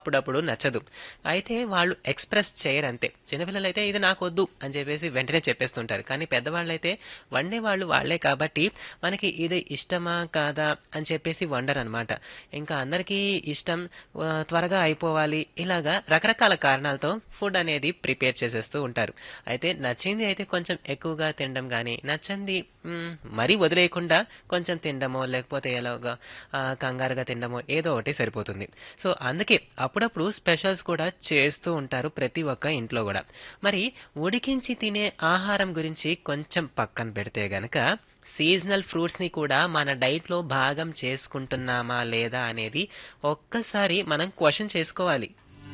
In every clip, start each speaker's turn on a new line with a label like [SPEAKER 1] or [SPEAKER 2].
[SPEAKER 1] అప్పుడప్పుడు నచ్చదు. అయితే వాళ్ళు ఎక్స్‌ప్రెస్ చేయరంతే. చిన్నపిల్లలైతే ఇది నాకొద్దు అని చెప్పేసి వెంటనే చెప్పేస్తుంటారు. కానీ పెద్దవాళ్ళైతే వండేవాళ్ళు వాళ్ళే కాబట్టి మనకి ఇది ఇష్టమా? కాదా? అని చెప్పేసి వండరనమాట. ఇంకా అందరికీ ఇష్టం ఆహ్, త్వరగా అయిపోవాలి ఇలాగా రకరకాల కారణాలతో ఫుడ్ అనేది ప్రిపేర్ చేసేస్తూ ఉంటారు. అయితే నచ్చింది అయితే కొంచెం ఎక్కువగా తినడం గానీ, నచ్చంది హ్మ్, మరీ వదిలేయకుండా కొంచెం తినడమో, లేకపోతే ఎలాగా ఆహ్, కంగారుగా తినడమో ఏదో ఒకటి సరిపోతుంది. సో, అందుకే అప్పుడప్పుడు స్పెషల్స్ కూడా చేస్తూ ఉంటారు ప్రతి ఒక్క ఇంట్లో గూడా. మరి ఉడికించి తినే ఆహారం గురించి కొంచెం పక్కన పెడితే గనక, సీజనల్ ఫ్రూట్స్‌ని కూడా మన డైట్‌లో భాగం చేసుకుంటున్నామా? లేదా? అనేది ఒక్కసారి మనం క్వెషన్ చేసుకోవాలి.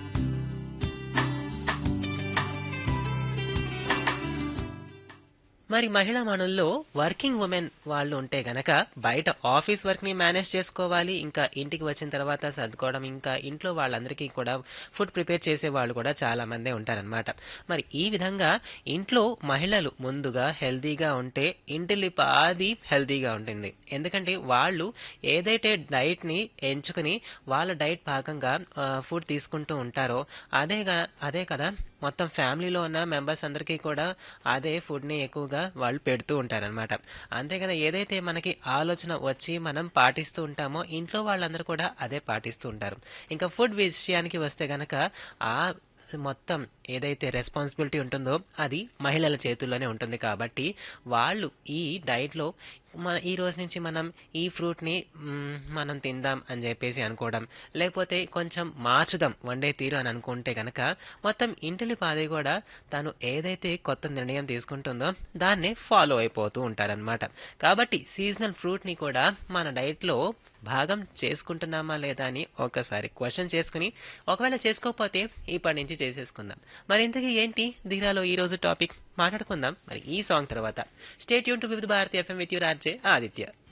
[SPEAKER 1] మరి మహిళా మనుల్లో వర్కింగ్ వుమెన్ వాళ్ళు ఉంటే గనక బయట ఆఫీస్ వర్క్‌ని మేనేజ్ చేసుకోవాలి. ఇంకా ఇంటికి వచ్చిన తర్వాత సర్దుకోవడం, ఇంకా ఇంట్లో వాళ్ళందరికీ కూడా ఫుడ్ ప్రిపేర్ చేసేవాళ్ళు కూడా చాలా మందే ఉంటారనమాట. మరి ఈ విధంగా ఇంట్లో మహిళలు ముందుగా హెల్తీగా ఉంటే ఇంటిల్లిపాది హెల్తీగా ఉంటుంది. ఎందుకంటే వాళ్ళు ఏదైతే డైట్‌ని ఎంచుకొని వాళ్ళ డైట్ భాగంగా ఆహ్, ఫుడ్ తీసుకుంటూ ఉంటారో అదేగా అదే కదా మొత్తం ఫ్యామిలీలో ఉన్న మెంబర్స్ అందరికీ కూడా అదే ఫుడ్‌ని ఎక్కువగా వాళ్ళు పెడుతూ ఉంటారనమాట. అంతే కదా ఏదైతే మనకి ఆలోచన వచ్చి మనం పాటిస్తూ ఉంటామో ఇంట్లో వాళ్ళందరూ కూడా అదే పాటిస్తూ ఉంటారు. ఇంకా ఫుడ్ విషయానికి వస్తే గనక ఆ మొత్తం ఏదైతే రెస్పాన్సిబిలిటీ ఉంటుందో అది మహిళల చేతుల్లోనే ఉంటుంది కాబట్టి వాళ్ళు ఈ డైట్‌లో మ ఈ రోజు నుంచి మనం ఈ ఫ్రూట్‌ని హ్మ్, మనం తిందాం అని చెప్పేసి అనుకోవడం, లేకపోతే కొంచెం మార్చుదాం వండే తీరు అని అనుకుంటే గనక మొత్తం ఇంటిల్లిపాది కూడా తను ఏదైతే కొత్త నిర్ణయం తీసుకుంటుందో దాన్నే ఫాలో అయిపోతూ ఉంటారనమాట. కాబట్టి సీజనల్ ఫ్రూట్‌ని కూడా మన డైట్‌లో భాగం చేసుకుంటున్నామా? లేదా? అని ఒక్కసారి క్వెషన్ చేసుకొని ఒకవేళ చేసుకోకపోతే ఇప్పటి నుంచి చేసేసుకుందాం. మరి ఇంతకీ ఏంటి ధీరాలో ఈరోజు టాపిక్? మాట్లాడుకుందాం మరి ఈ సాంగ్ తర్వాత. Stay tune to Vividh Bharati FM with your RJ Aditya.